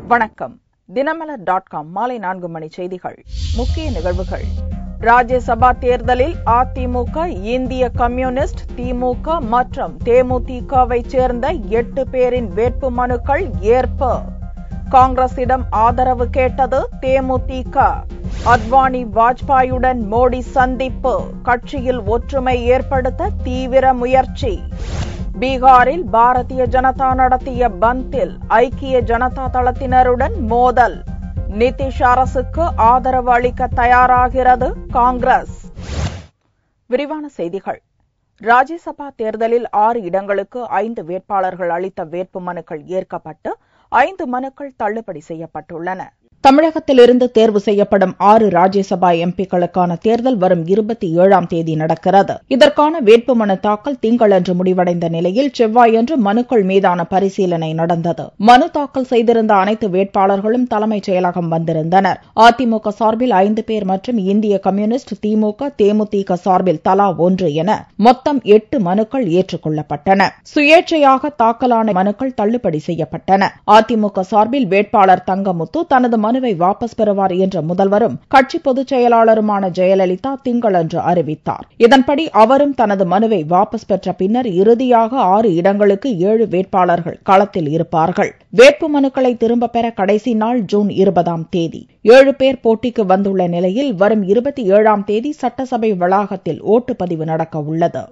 வணக்கம் Dinamalar dot com மாலை நான்கு மணி செய்திகள் முக்கிய நிகழ்வுகள் ராஜ்யசபா தேர்தலில் அதிமுக இந்திய கம்யூனிஸ்ட் திமுக மற்றும் தேமுதிகவை சேர்ந்த எட்டு பேரின் வேட்பு மனுக்கள் ஏற்பு காங்கிரசிடம் ஆதரவு கேட்டது தேமுதிக அத்வானி வாஜ்பாயுடன் மோடி சந்திப்பு கட்சியில் ஒற்றுமை ஏற்படுத்த தீவிர முயற்சி பீகாரில் பாரதிய ஜனதா நடத்திய பந்தில் ஐக்கிய ஜனதா தளத்தினருடன் மோதல் நிதிஷ் அரசுக்கு ஆதரவு அளிக்க தயாராகிறது காங்கிரஸ் விரிவான செய்திகள் ராஜ்யசபா தேர்தலில் ஆறு இடங்களுக்கு ஐந்து வேட்பாளர்கள் அளித்த வேட்பு மனுக்கள் ஏற்கப்பட்டு ஐந்து மனுக்கள் தள்ளுபடி செய்யப்பட்டுள்ளன தமிழகத்திலிருந்து தேர்வு செய்யப்படும் ஆறு ராஜ்யசபா எம்பிக்களுக்கான தேர்தல் வரும் இருபத்தி ஏழாம் தேதி நடக்கிறது இதற்கான வேட்புமனு தாக்கல் திங்களன்று முடிவடைந்த நிலையில் செவ்வாயன்று மனுக்கள் மீதான பரிசீலனை நடந்தது மனு தாக்கல் செய்திருந்த அனைத்து வேட்பாளர்களும் தலைமைச் செயலகம் வந்திருந்தனர் அதிமுக சார்பில் ஐந்து பேர் மற்றும் இந்திய கம்யூனிஸ்ட் திமுக தேமுதிக சார்பில் தலா ஒன்று என மொத்தம் எட்டு மனுக்கள் ஏற்றுக்கொள்ளப்பட்டன சுயேட்சையாக தாக்கலான மனுக்கள் தள்ளுபடி செய்யப்பட்டன அதிமுக சார்பில் வேட்பாளர் தங்கமுத்து தனது மனுவை வாபஸ் பெறுவார் என்ற முதல்வரும் கட்சி பொதுச் செயலாளருமான ஜெயலலிதா திங்களன்று அறிவித்தார் இதன்படி அவரும் தனது மனுவை வாபஸ் பெற்ற பின்னர் இறுதியாக ஆறு இடங்களுக்கு ஏழு வேட்பாளர்கள் களத்தில் இருப்பார்கள் வேட்பு மனுக்களை திரும்பப் பெற கடைசி நாள் ஜூன் இருபதாம் தேதி ஏழு பேர் போட்டிக்கு வந்துள்ள நிலையில் வரும் இருபத்தி ஏழாம் தேதி சட்டசபை வளாகத்தில் ஓட்டுப்பதிவு நடக்க உள்ளது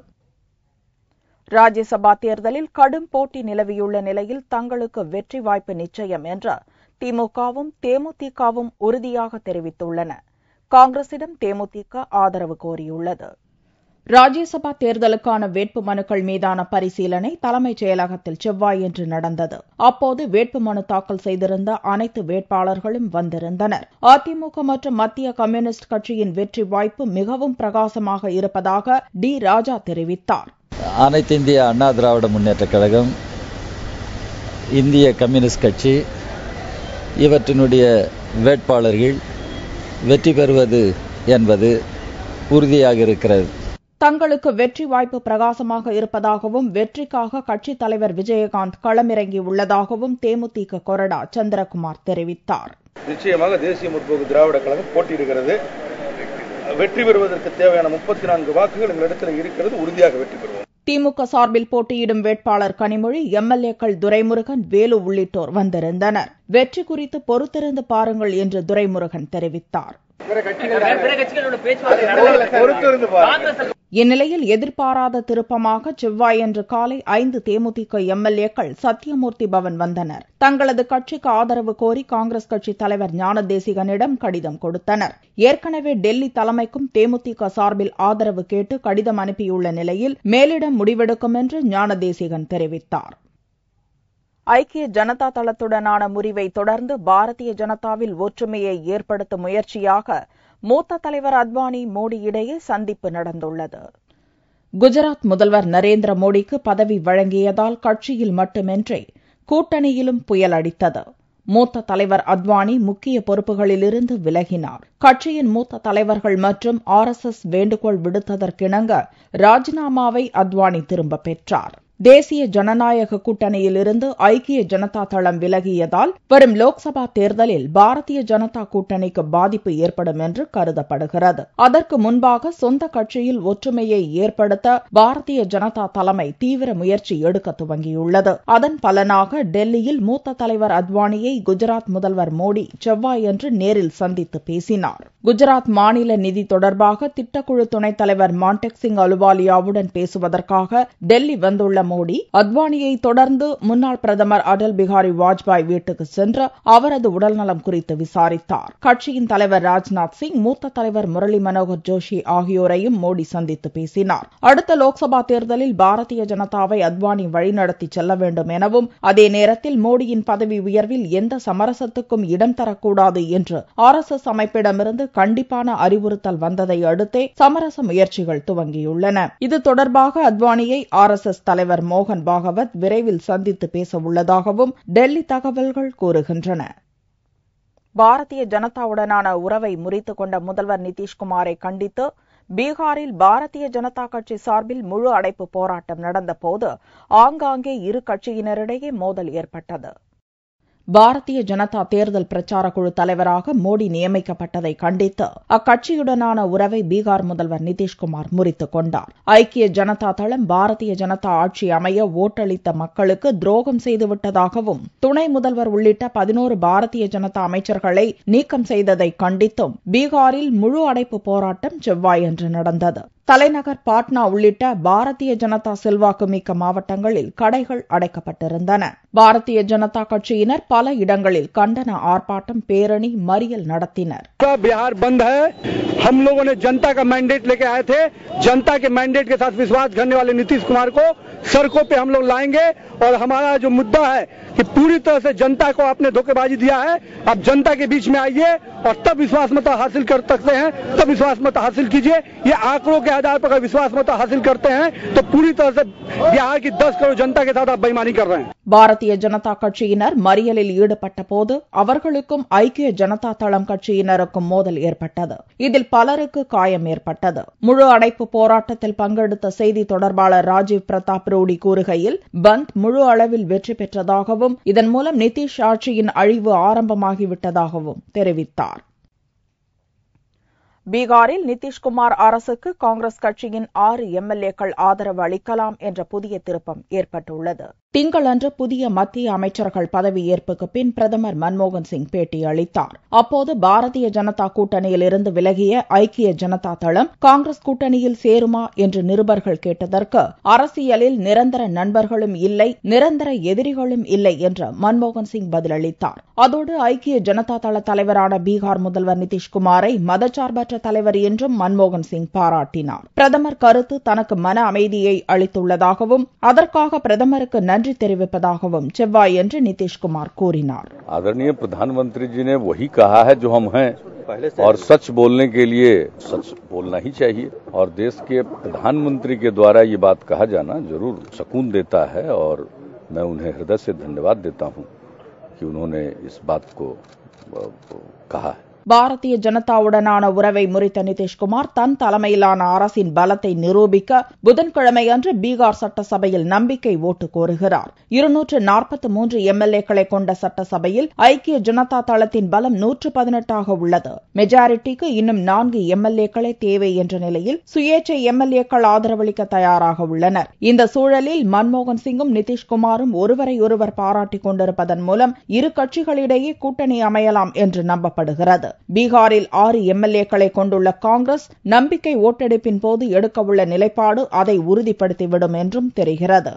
ராஜ்யசபா தேர்தலில் கடும் போட்டி நிலவியுள்ள நிலையில் தங்களுக்கு வெற்றி வாய்ப்பு நிச்சயம் என்று திமுகவும் தேமுதிகவும் உறுதியாக தெரிவித்துள்ளன காங்கிரசிடம் தேமுதிக ஆதரவு கோரியுள்ளது ராஜ்யசபா தேர்தலுக்கான வேட்பு மனுக்கள் மீதான பரிசீலனை தலைமைச் செயலகத்தில் செவ்வாயன்று நடந்தது அப்போது வேட்புமனு தாக்கல் செய்திருந்த அனைத்து வேட்பாளர்களும் வந்திருந்தனர் அதிமுக மற்றும் மத்திய கம்யூனிஸ்ட் கட்சியின் வெற்றி வாய்ப்பு மிகவும் பிரகாசமாக இருப்பதாக டி ராஜா தெரிவித்தார் அனைத்து இந்திய அண்ணா திராவிட முன்னேற்ற கழகம் இந்திய கம்யூனிஸ்ட் கட்சி இவற்றினுடைய வேட்பாளர்கள் வெற்றி பெறுவது என்பது உறுதியாக இருக்கிறது தங்களுக்கு வெற்றி வாய்ப்பு பிரகாசமாக இருப்பதாகவும் வெற்றிக்காக கட்சித் தலைவர் விஜயகாந்த் களமிறங்கி உள்ளதாகவும் தேமுதிக கொறடா சந்திரகுமார் தெரிவித்தார் நிச்சயமாக தேசிய முற்போக்கு திராவிட கழகம் போட்டியிடுகிறது வெற்றி பெறுவதற்கு தேவையான முப்பத்தி நான்கு வாக்குகள் எங்களிடத்தில் இருக்கிறது உறுதியாக வெற்றி பெறுவோம் திமுக சார்பில் போட்டியிடும் வேட்பாளர் கனிமொழி எம்எல்ஏக்கள் துரைமுருகன் வேலு உள்ளிட்டோர் வந்திருந்தனர் வெற்றி குறித்து பொறுத்திருந்து பாருங்கள் என்று துரைமுருகன் தெரிவித்தார் இந்நிலையில் எதிர்பாராத திருப்பமாக செவ்வாயன்று காலை ஐந்து தேமுதிக எம்எல்ஏக்கள் சத்தியமூர்த்தி பவன் வந்தனர் தங்களது கட்சிக்கு ஆதரவு கோரி காங்கிரஸ் கட்சி தலைவர் ஞான தேசிகனிடம் கடிதம் கொடுத்தனர் ஏற்கனவே டெல்லி தலைமைக்கும் தேமுதிக சார்பில் ஆதரவு கேட்டு கடிதம் அனுப்பியுள்ள நிலையில் மேலிடம் முடிவெடுக்கும் என்று ஞான தேசிகன் தெரிவித்தார் ஐக்கிய ஜனதா தளத்துடனான முறிவை தொடர்ந்து பாரதிய ஜனதாவில் ஒற்றுமையை ஏற்படுத்தும் முயற்சியாக மூத்த தலைவர் அத்வானி மோடி இடையே சந்திப்பு நடந்துள்ளது குஜராத் முதல்வர் நரேந்திர மோடிக்கு பதவி வழங்கியதால் கட்சியில் மட்டுமின்றி கூட்டணியிலும் புயல் அடித்தது மூத்த தலைவர் அத்வானி முக்கிய பொறுப்புகளிலிருந்து விலகினார் கட்சியின் மூத்த தலைவர்கள் மற்றும் ஆர் எஸ் எஸ் வேண்டுகோள் விடுத்ததற்கிணங்க ராஜினாமாவை அத்வானி திரும்பப் பெற்றார் தேசிய ஜனநாயக கூட்டணியிலிருந்து ஐக்கிய ஜனதா தளம் விலகியதால் வரும் லோக்சபா தேர்தலில் பாரதிய ஜனதா கூட்டணிக்கு பாதிப்பு ஏற்படும் என்று கருதப்படுகிறது அதற்கு முன்பாக சொந்த கட்சியில் ஒற்றுமையை ஏற்படுத்த பாரதிய ஜனதா தலைமை தீவிர முயற்சி எடுக்க துவங்கியுள்ளது அதன் பலனாக டெல்லியில் மூத்த தலைவர் அத்வானியை குஜராத் முதல்வர் மோடி செவ்வாயன்று நேரில் சந்தித்து பேசினார் குஜராத் மாநில நிதி தொடர்பாக திட்டக்குழு துணைத் தலைவர் மான்டெக் சிங் அலுவாலியாவுடன் பேசுவதற்காக டெல்லி வந்துள்ள மோடி அத்வானியை தொடர்ந்து முன்னாள் பிரதமர் அடல் பிகாரி வாஜ்பாய் வீட்டுக்கு சென்று அவரது உடல்நலம் குறித்து விசாரித்தார் கட்சியின் தலைவர் ராஜ்நாத் சிங் மூத்த தலைவர் முரளி மனோகர் ஜோஷி ஆகியோரையும் மோடி சந்தித்து பேசினார் அடுத்த லோக்சபா தேர்தலில் பாரதிய ஜனதாவை அத்வானி வழிநடத்தி செல்ல வேண்டும் எனவும் அதே நேரத்தில் மோடியின் பதவி உயர்வில் எந்த சமரசத்துக்கும் இடம் தரக்கூடாது என்று ஆர் எஸ் எஸ் அமைப்பிடமிருந்து கண்டிப்பான அறிவுறுத்தல் வந்ததை அடுத்தே சமரச முயற்சிகள் துவங்கியுள்ளன இது தொடர்பாக அத்வானியை ஆர் எஸ் எஸ் தலைவர் மோகன் பாகவத் விரைவில் சந்தித்து பேச உள்ளதாகவும் டெல்லி தகவல்கள் கூறுகின்றன பாரதிய ஜனதாவுடனான உறவை முறித்துக் கொண்ட முதல்வர் நிதிஷ்குமாரை கண்டித்து பீகாரில் பாரதிய ஜனதா கட்சி சார்பில் முழு அடைப்பு போராட்டம் நடந்தபோது ஆங்காங்கே இரு கட்சியினரிடையே மோதல் ஏற்பட்டது பாரதிய ஜனதா தேர்தல் பிரச்சார குழு தலைவராக மோடி நியமிக்கப்பட்டதை கண்டித்து அக்கட்சியுடனான உறவை பீகார் முதல்வர் நிதிஷ்குமார் முறித்துக் கொண்டார் ஐக்கிய ஜனதா தளம் பாரதிய ஜனதா ஆட்சி அமைய ஓட்டளித்த மக்களுக்கு துரோகம் செய்துவிட்டதாகவும் துணை முதல்வர் உள்ளிட்ட பதினோரு பாரதிய ஜனதா அமைச்சர்களை நீக்கம் செய்ததை கண்டித்தும் பீகாரில் முழு அடைப்பு போராட்டம் செவ்வாயன்று நடந்தது தலைநகர் பாட்னா உள்ளிட்ட பாரதிய ஜனதா செல்வாக்கு மிக்க மாவட்டங்களில் கடைகள் அடைக்கப்பட்டிருந்தன பாரதிய ஜனதா கட்சியினர் பல இடங்களில் கண்டன ஆர்ப்பாட்டம் பேரணி மறியல் நடத்தினர் बिहार बंद है हम लोगों ने जनता का मैंडेट लेके आए थे जनता के मैंडेट के साथ विश्वास करने वाले नीतीश कुमार को सड़कों पे हम लोग लाएंगे और हमारा जो मुद्दा है कि पूरी तरह से जनता को आपने धोखेबाजी दिया है अब जनता के बीच में आइए और तब विश्वास मत हासिल कर सकते हैं तब विश्वास मत हासिल कीजिए ये आंकड़ों के आधार पर अगर विश्वास मत हासिल करते हैं तो पूरी तरह से बिहार की 10 करोड़ जनता के साथ आप बेईमानी कर रहे हैं பாரதிய ஜனதா கட்சியினர் மறியலில் ஈடுபட்ட போது அவர்களுக்கும் ஐக்கிய ஜனதா தளம் கட்சியினருக்கும் மோதல் ஏற்பட்டது இதில் பலருக்கு காயம் ஏற்பட்டது முழு அடைப்பு போராட்டத்தில் பங்கெடுத்த செய்தி தொடர்பாளர் ராஜீவ் பிரதாப் ரூடி கூறுகையில் பந்த் முழு அளவில் வெற்றி பெற்றதாகவும் இதன் மூலம் நிதிஷ் ஆட்சியின் அழிவு ஆரம்பமாகிவிட்டதாகவும் தெரிவித்தார் பீகாரில் நிதிஷ்குமார் அரசுக்கு காங்கிரஸ் கட்சியின் ஆறு எம்எல்ஏக்கள் ஆதரவு அளிக்கலாம் என்ற புதிய திருப்பம் ஏற்பட்டுள்ளது திங்களன்று புதிய மத்திய அமைச்சர்கள் பதவியேற்புக்கு பின் பிரதமர் மன்மோகன் சிங் பேட்டி அளித்தார் அப்போது பாரதிய ஜனதா கூட்டணியில் இருந்து விலகிய ஐக்கிய ஜனதா தளம் காங்கிரஸ் கூட்டணியில் சேருமா என்று நிருபர்கள் கேட்டதற்கு அரசியலில் நிரந்தர நண்பர்களும் இல்லை நிரந்தர எதிரிகளும் இல்லை என்று மன்மோகன் சிங் பதிலளித்தார் அதோடு ஐக்கிய ஜனதா தள தலைவரான பீகார் முதல்வர் நிதிஷ்குமாரை மதச்சார்பற்ற தலைவர் என்றும் மன்மோகன் சிங் பாராட்டினார் பிரதமர் கருத்து தனக்கு மன அமைதியை அளித்துள்ளதாகவும் அதற்காக பிரதமருக்கு நன்றி தெரிவிப்பதாகவும் செவ்வாயன்று நிதிஷ்குமார் கூறினார் आदरणीय प्रधानमंत्री जी ने वही कहा है जो हम हैं और सच बोलने के लिए सच बोलना ही चाहिए और देश के प्रधानमंत्री के द्वारा ये बात कहा जाना जरूर सकून देता है और मैं उन्हें हृदय से धन्यवाद देता हूं कि उन्होंने इस बात को अ, कहा है பாரதிய ஜனதாவுடனான உறவை முறித்த நிதிஷ்குமார் தன் தலைமையிலான அரசின் பலத்தை நிரூபிக்க புதன்கிழமையன்று பீகார் சட்டசபையில் நம்பிக்கை ஓட்டு கோருகிறார் இருநூற்று நாற்பத்தி மூன்று எம்எல்ஏக்களை கொண்ட சட்டசபையில் ஐக்கிய ஜனதா தளத்தின் பலம் நூற்று பதினெட்டாக உள்ளது மெஜாரிட்டிக்கு இன்னும் நான்கு எம்எல்ஏக்களே தேவை என்ற நிலையில் சுயேட்சை எம்எல்ஏக்கள் ஆதரவளிக்க தயாராக உள்ளனர் இந்த சூழலில் மன்மோகன் சிங்கும் நிதிஷ்குமாரும் ஒருவரை ஒருவர் பாராட்டிக் கொண்டிருப்பதன் மூலம் இரு கட்சிகளிடையே கூட்டணி அமையலாம் என்று நம்பப்படுகிறது பீகாரில் ஆறு எம்எல்ஏக்களை கொண்டுள்ள காங்கிரஸ் நம்பிக்கை ஓட்டெடுப்பின் போது எடுக்கவுள்ள நிலைப்பாடு அதை உறுதிப்படுத்திவிடும் என்றும் தெரிகிறது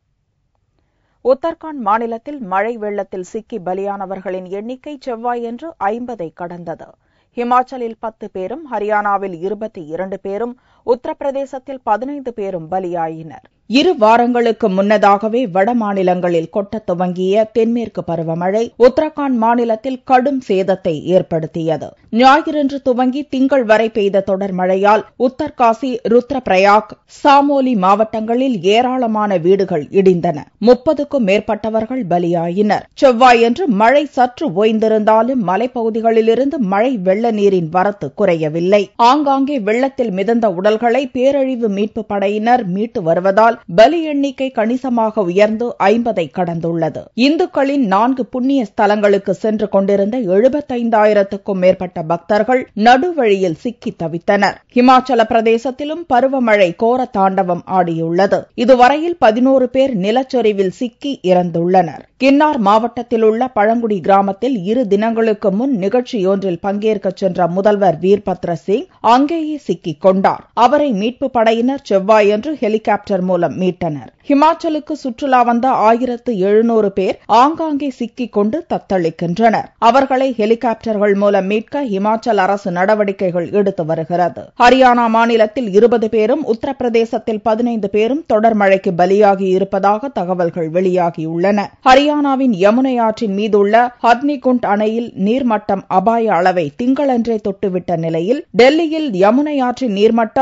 உத்தரகாண்ட் மாநிலத்தில் மழை வெள்ளத்தில் சிக்கி பலியானவர்களின் எண்ணிக்கை செவ்வாயன்று ஐம்பதை கடந்தது ஹிமாச்சலில் பத்து பேரும் ஹரியானாவில் இருபத்தி இரண்டு பேரும் உத்தரப்பிரதேசத்தில் பதினைந்து பேரும் பலியாயினர் இரு வாரங்களுக்கு முன்னதாகவே வட மாநிலங்களில் கொட்டத் துவங்கிய தென்மேற்கு பருவமழை உத்தரகாண்ட் மாநிலத்தில் கடும் சேதத்தை ஏற்படுத்தியது ஞாயிறன்று துவங்கி திங்கள் வரை பெய்த தொடர் மழையால் உத்தர்காசி ருத்ரபிரயாக் சாமோலி மாவட்டங்களில் ஏராளமான வீடுகள் இடிந்தன முப்பதுக்கும் மேற்பட்டவர்கள் பலியாயினர் செவ்வாயன்று மழை சற்று ஓய்ந்திருந்தாலும் மலைப்பகுதிகளிலிருந்து மழை வெள்ள நீரின் வரத்து குறையவில்லை ஆங்காங்கே வெள்ளத்தில் மிதந்த உடல்களை பேரழிவு மீட்பு படையினர் மீட்டு வருவதால் பலி எண்ணிக்கை கணிசமாக உயர்ந்து ஐம்பதை கடந்துள்ளது இந்துக்களின் நான்கு புண்ணிய ஸ்தலங்களுக்கு சென்று கொண்டிருந்த எழுபத்தைந்தாயிரத்துக்கும் மேற்பட்ட பக்தர்கள் நடுவழியில் சிக்கி தவித்தனர் ஹிமாச்சல பிரதேசத்திலும் பருவமழை கோர தாண்டவம் ஆடியுள்ளது இதுவரையில் பதினோரு பேர் நிலச்சரிவில் சிக்கி இறந்துள்ளனர் கின்னார் மாவட்டத்தில் உள்ள பழங்குடி கிராமத்தில் இரு தினங்களுக்கு முன் நிகழ்ச்சியொன்றில் பங்கேற்கச் சென்ற முதல்வர் வீர்பத்ர சிங் அங்கேயே சிக்கிக் கொண்டார் அவரை மீட்பு படையினர் செவ்வாயன்று ஹெலிகாப்டர் மூலம் மீட்டனர் ஹிமாச்சலுக்கு சுற்றுலா வந்த ஆயிரத்து எழுநூறு பேர் ஆங்காங்கே சிக்கிக் கொண்டு தத்தளிக்கின்றனர் அவர்களை ஹெலிகாப்டர்கள் மூலம் மீட்க இமாச்சல் அரசு நடவடிக்கைகள் எடுத்து வருகிறது ஹரியானா மாநிலத்தில் இருபது பேரும் உத்தரப்பிரதேசத்தில் பதினைந்து பேரும் தொடர் மழைக்கு பலியாகி இருப்பதாக தகவல்கள் வெளியாகியுள்ளன ஹரியானாவின் யமுனை ஆற்றின் மீதுள்ள ஹத்னிகுண்ட் அணையில் நீர்மட்டம் அபாய அளவை திங்களன்றே தொட்டுவிட்ட நிலையில் டெல்லியில் யமுனை ஆற்றின் நீர்மட்டம்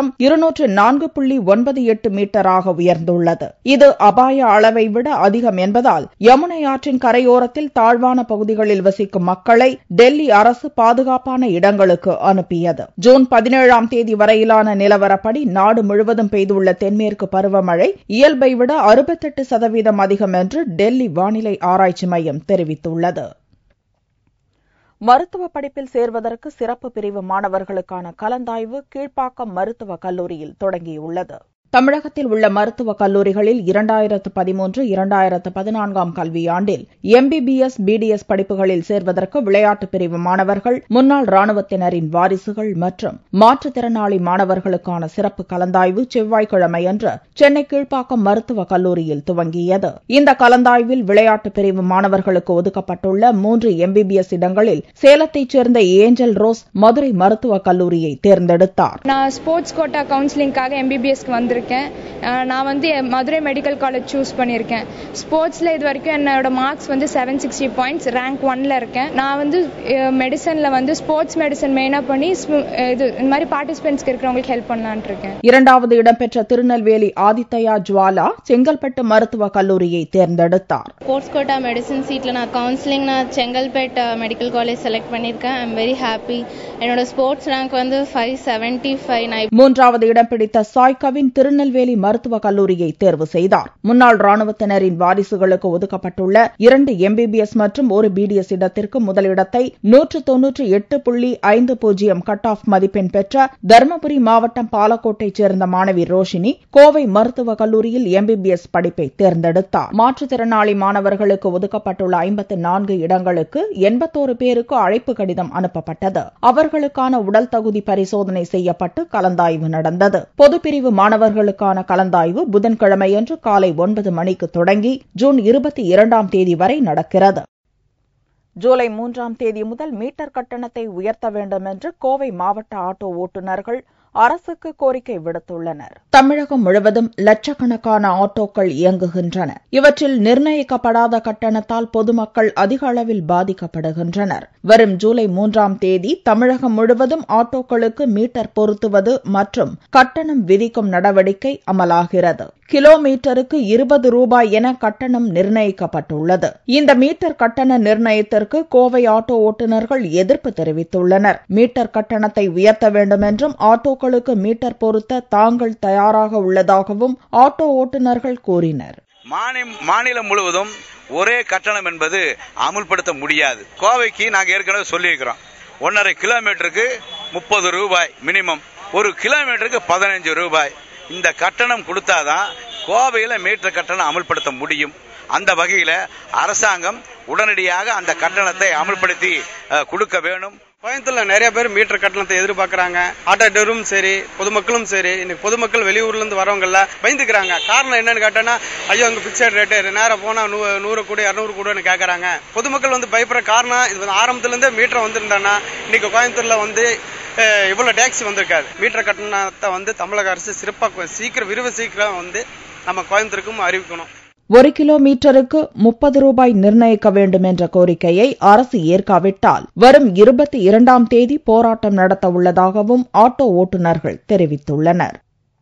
நீர்மட்டம் இருநூற்று நான்கு புள்ளி ஒன்பது எட்டு மீட்டராக உயர்ந்துள்ளது இது அபாய அளவை விட அதிகம் என்பதால் யமுனை ஆற்றின் கரையோரத்தில் தாழ்வான பகுதிகளில் வசிக்கும் மக்களை டெல்லி அரசு பாதுகாப்பான இடங்களுக்கு அனுப்பியது ஜூன் பதினேழாம் தேதி வரையிலான நிலவரப்படி நாடு முழுவதும் பெய்துள்ள தென்மேற்கு பருவமழை இயல்பை விட அறுபத்தெட்டு சதவீதம் அதிகம் என்று டெல்லி வானிலை ஆராய்ச்சி மையம் தெரிவித்துள்ளது மருத்துவ படிப்பில் சேர்வதற்கு சிறப்பு பிரிவு மாணவர்களுக்கான கலந்தாய்வு கீழ்ப்பாக்கம் மருத்துவக் கல்லூரியில் தொடங்கியுள்ளது தமிழகத்தில் உள்ள மருத்துவக் கல்லூரிகளில் இரண்டாயிரத்து பதிமூன்று இரண்டாயிரத்து பதினான்காம் கல்வியாண்டில் எம்பிபிஎஸ் பிடிஎஸ் படிப்புகளில் சேர்வதற்கு விளையாட்டுப் பிரிவு மாணவர்கள் முன்னாள் ராணுவத்தினரின் வாரிசுகள் மற்றும் மாற்றுத்திறனாளி மாணவர்களுக்கான சிறப்பு கலந்தாய்வு செவ்வாய்க்கிழமையன்று சென்னை கீழ்ப்பாக்கம் மருத்துவக் கல்லூரியில் துவங்கியது இந்த கலந்தாய்வில் விளையாட்டுப் பிரிவு மாணவர்களுக்கு ஒதுக்கப்பட்டுள்ள மூன்று எம்பிபிஎஸ் இடங்களில் சேலத்தைச் சேர்ந்த ஏஞ்சல் ரோஸ் மதுரை மருத்துவக் கல்லூரியை தேர்ந்தெடுத்தார் நான் ஸ்போர்ட்ஸ் கோட்டா கவுன்சிலிங்காக எம்பிபிஎஸ்க்கு வந்திருக்கேன் அஹ் நான் வந்து மதுரை மெடிக்கல் காலேஜ் சூஸ் பண்ணியிருக்கேன் ஸ்போர்ட்ஸில் இது வரைக்கும் என்னோட மார்க்ஸ் வந்து செவன் சிக்ஸ்டி பாயிண்ட்ஸ் ரேங்க் ஒன்ல இருக்கேன் நான் வந்து மெடிசனில் வந்து ஸ்போர்ட்ஸ் மெடிசன் மெயினாக பண்ணி ஸ்மு- இது இந்த மாதிரி பார்ட்டிசிபென்ட்ஸ்க்கு இருக்கிறவங்களுக்கு ஹெல்ப் பண்ணலான்ட்டு இருக்கேன் இரண்டாவது இடம்பெற்ற திருநெல்வேலி ஆதித்தயா ஜுவாலா செங்கல்பட்டு மருத்துவக் கல்லூரியை தேர்ந்தெடுத்தார் ஸ்போர்ட்ஸ் கோட்டா மெடிசன் சீட்டில் நான் கவுன்சிலிங் நான் செங்கல்பேட் மெடிக்கல் காலேஜ் செலக்ட் பண்ணியிருக்கேன் ஐ எம் வெரி ஹாப்பி என்னோட ஸ்போர்ட்ஸ் ரேங்க் வந்து ஃபைவ் செவன்ட்டி ஃபைவ் நான் மூன்றாவது இடம் பிடித்த சாய் கவின் திருநெல்வேலி மருத்துவக் கல்லூரியை தேர்வு செய்தார் முன்னாள் ராணுவத்தினரின் வாரிசுகளுக்கு ஒதுக்கப்பட்டுள்ள இரண்டு எம்பிபிஎஸ் மற்றும் ஒரு பிடிஎஸ் இடத்திற்கு முதலிடத்தை நூற்று தொன்னூற்று எட்டு புள்ளி ஐந்து பூஜ்ஜியம் கட் ஆஃப் மதிப்பெண் பெற்ற தருமபுரி மாவட்டம் பாலக்கோட்டைச் சேர்ந்த மாணவி ரோஷினி கோவை மருத்துவக் கல்லூரியில் எம்பிபிஎஸ் படிப்பை தேர்ந்தெடுத்தார் மாற்றுத்திறனாளி மாணவர்களுக்கு ஒதுக்கப்பட்டுள்ள ஐம்பத்து நான்கு இடங்களுக்கு எண்பத்தோரு பேருக்கு அழைப்பு கடிதம் அனுப்பப்பட்டது அவர்களுக்கான உடல் தகுதி பரிசோதனை செய்யப்பட்டு கலந்தாய்வு நடந்தது பொதுப்பிரிவு மாணவர்களுக்கான கலந்தாய்வு புதன்கிழமையன்று காலை ஒன்பது மணிக்கு தொடங்கி ஜூன் இருபத்தி இரண்டாம் தேதி வரை நடக்கிறது ஜூலை மூன்றாம் தேதி முதல் மீட்டர் கட்டணத்தை உயர்த்த வேண்டும் என்று கோவை மாவட்ட ஆட்டோ ஓட்டுநர்கள் அரசுக்கு கோரிக்கை விடுத்துள்ளனர் தமிழகம் முழுவதும் லட்சக்கணக்கான ஆட்டோக்கள் இயங்குகின்றன இவற்றில் நிர்ணயிக்கப்படாத கட்டணத்தால் பொதுமக்கள் அதிக அளவில் பாதிக்கப்படுகின்றனர் வரும் ஜூலை மூன்றாம் தேதி தமிழகம் முழுவதும் ஆட்டோக்களுக்கு மீட்டர் பொருத்துவது மற்றும் கட்டணம் விதிக்கும் நடவடிக்கை அமலாகிறது கிலோமீட்டருக்கு இருபது ரூபாய் என கட்டணம் நிர்ணயிக்கப்பட்டுள்ளது இந்த மீட்டர் கட்டண நிர்ணயத்திற்கு கோவை ஆட்டோ ஓட்டுநர்கள் எதிர்ப்பு தெரிவித்துள்ளனர் மீட்டர் கட்டணத்தை உயர்த்த வேண்டும் என்றும் ஆட்டோக்களுக்கு மீட்டர் பொருத்த தாங்கள் தயாராக உள்ளதாகவும் ஆட்டோ ஓட்டுநர்கள் கூறினர் மாநிலம் மாநிலம் முழுவதும் ஒரே கட்டணம் என்பது அமுல்படுத்த முடியாது கோவைக்கு நாங்கள் ஏற்கனவே சொல்லியிருக்கிறோம் ஒன்றரை கிலோமீட்டருக்கு முப்பது ரூபாய் மினிமம் ஒரு கிலோமீட்டருக்கு பதினஞ்சு ரூபாய் இந்த கட்டணம் கொடுத்தாதான் கோவையில் மீட்டர் கட்டணம் அமல்படுத்த முடியும் அந்த வகையில் அரசாங்கம் உடனடியாக அந்த கட்டணத்தை அமல்படுத்தி அஹ், கொடுக்க வேணும் கோயம்புத்தூர்ல நிறைய பேர் மீட்டர் கட்டணத்தை எதிர்பார்க்கறாங்க ஆட்டோ டிரைவரும் சரி பொதுமக்களும் சரி இன்னைக்கு பொதுமக்கள் வெளியூர்ல இருந்து வரவங்க எல்லாம் பயந்துக்கிறாங்க காரணம் என்னன்னு கேட்டோன்னா ஐயோ அங்க பிக்சட் ரேட்டு நேரம் போனா நூ- நூறு கூட இருநூறு கூடன்னு கேக்குறாங்க பொதுமக்கள் வந்து பயப்படுற காரணம் இது வந்து ஆரம்பத்துல இருந்தே மீட்டர் வந்திருந்தானா இன்னைக்கு கோயம்புத்தூர்ல வந்து அஹ், இவ்வளவு டேக்ஸ் வந்திருக்காது மீட்டர் கட்டணத்தை வந்து தமிழக அரசு சிறப்பா சீக்கிரம் விரிவு சீக்கிரம் வந்து நம்ம கோயம்புத்தூருக்கும் அறிவிக்கணும் ஒரு கிலோமீட்டருக்கு முப்பது ரூபாய் நிர்ணயிக்க வேண்டும் என்ற கோரிக்கையை அரசு ஏற்காவிட்டால் வரும் இருபத்தி இரண்டாம் தேதி போராட்டம் நடத்த உள்ளதாகவும் ஆட்டோ ஓட்டுநர்கள் தெரிவித்துள்ளனர்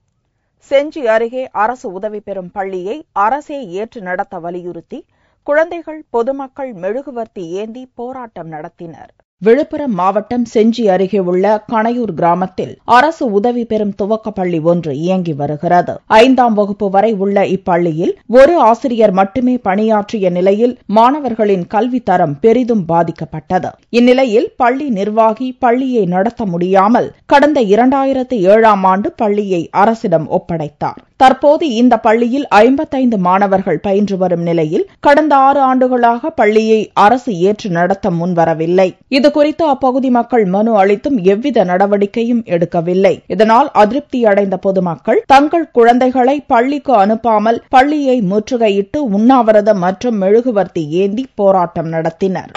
செஞ்சி அருகே அரசு உதவி பெறும் பள்ளியை அரசே ஏற்று நடத்த வலியுறுத்தி குழந்தைகள் பொதுமக்கள் மெழுகுவர்த்தி ஏந்தி போராட்டம் நடத்தினர் விழுப்புரம் மாவட்டம் செஞ்சி அருகே உள்ள கணையூர் கிராமத்தில் அரசு உதவி பெறும் துவக்கப் பள்ளி ஒன்று இயங்கி வருகிறது ஐந்தாம் வகுப்பு வரை உள்ள இப்பள்ளியில் ஒரு ஆசிரியர் மட்டுமே பணியாற்றிய நிலையில் மாணவர்களின் கல்வி தரம் பெரிதும் பாதிக்கப்பட்டது இந்நிலையில் பள்ளி நிர்வாகி பள்ளியை நடத்த முடியாமல் கடந்த இரண்டாயிரத்து ஏழாம் ஆண்டு பள்ளியை அரசிடம் ஒப்படைத்தார் தற்போது இந்த பள்ளியில் ஐம்பத்தைந்து மாணவர்கள் பயின்று வரும் நிலையில் கடந்த ஆறு ஆண்டுகளாக பள்ளியை அரசு ஏற்று நடத்த முன்வரவில்லை இதுகுறித்து அப்பகுதி மக்கள் மனு அளித்தும் எவ்வித நடவடிக்கையும் எடுக்கவில்லை இதனால் அதிருப்தி அடைந்த பொதுமக்கள் தங்கள் குழந்தைகளை பள்ளிக்கு அனுப்பாமல் பள்ளியை முற்றுகையிட்டு உண்ணாவிரதம் மற்றும் மெழுகுவர்த்தி ஏந்தி போராட்டம் நடத்தினர்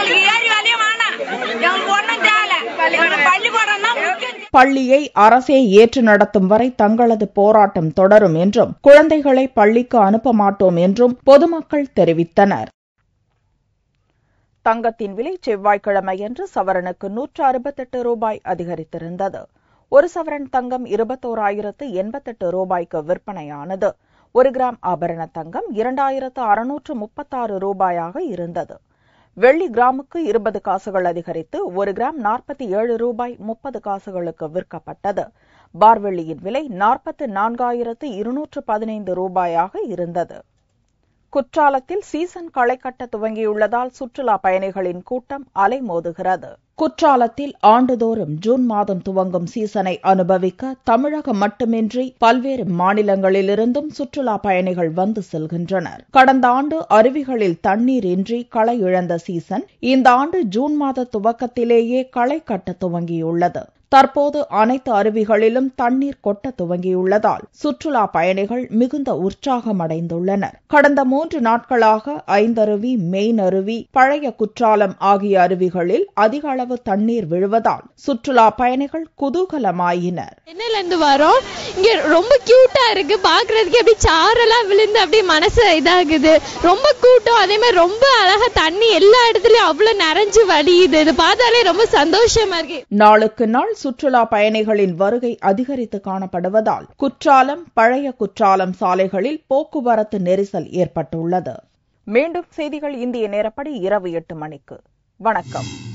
பள்ளியை அரசே ஏற்று நடத்தும் வரை தங்களது போராட்டம் தொடரும் என்றும் குழந்தைகளை பள்ளிக்கு அனுப்ப மாட்டோம் என்றும் பொதுமக்கள் தெரிவித்தனர் தங்கத்தின் விலை செவ்வாய்க்கிழமையன்று சவரனுக்கு நூற்று அறுபத்தெட்டு ரூபாய் அதிகரித்திருந்தது ஒரு சவரன் தங்கம் இருபத்தோராயிரத்து எண்பத்தெட்டு ரூபாய்க்கு விற்பனையானது ஒரு கிராம் ஆபரண தங்கம் இரண்டாயிரத்து அறுநூற்று முப்பத்தாறு ரூபாயாக இருந்தது வெள்ளி கிராமுக்கு இருபது காசுகள் அதிகரித்து ஒரு கிராம் நாற்பத்தி ஏழு ரூபாய் முப்பது காசுகளுக்கு விற்கப்பட்டது பார்வெள்ளியின் விலை நாற்பத்து நான்காயிரத்து இருநூற்று பதினைந்து ரூபாயாக இருந்தது குற்றாலத்தில் சீசன் களை கட்ட துவங்கியுள்ளதால் சுற்றுலா பயணிகளின் கூட்டம் அலைமோதுகிறது குற்றாலத்தில் ஆண்டுதோறும் ஜூன் மாதம் துவங்கும் சீசனை அனுபவிக்க தமிழகம் மட்டுமின்றி பல்வேறு மாநிலங்களிலிருந்தும் சுற்றுலா பயணிகள் வந்து செல்கின்றனர் கடந்த ஆண்டு அருவிகளில் தண்ணீர் இன்றி களை இழந்த சீசன் இந்த ஆண்டு ஜூன் மாத துவக்கத்திலேயே களை கட்ட துவங்கியுள்ளது தற்போது அனைத்து அருவிகளிலும் தண்ணீர் கொட்ட துவங்கியுள்ளதால் சுற்றுலா பயணிகள் மிகுந்த உற்சாகமடைந்துள்ளனர் கடந்த மூன்று நாட்களாக ஐந்தருவி மெயின் அருவி பழைய குற்றாலம் ஆகிய அருவிகளில் அதிக அளவு தண்ணீர் விழுவதால் சுற்றுலா பயணிகள் குதூகலமாயினர் சென்னையில இருந்து வரோம் இங்க ரொம்ப கியூட்டா இருக்கு பாக்குறதுக்கு அப்படி சாரெல்லாம் விழுந்து அப்படியே மனசு இதாகுது ரொம்ப கூட்டம் அதே மாதிரி ரொம்ப அழகா தண்ணி எல்லா இடத்துலயும் அவ்வளவு நிறைஞ்சு வடியுது இது பார்த்தாலே ரொம்ப சந்தோஷமா இருக்கு நாளுக்கு நாள் சுற்றுலா பயணிகளின் வருகை அதிகரித்து காணப்படுவதால் குற்றாலம் பழைய குற்றாலம் சாலைகளில் போக்குவரத்து நெரிசல் ஏற்பட்டுள்ளது மீண்டும் செய்திகள் இந்திய நேரப்படி இரவு எட்டு மணிக்கு வணக்கம்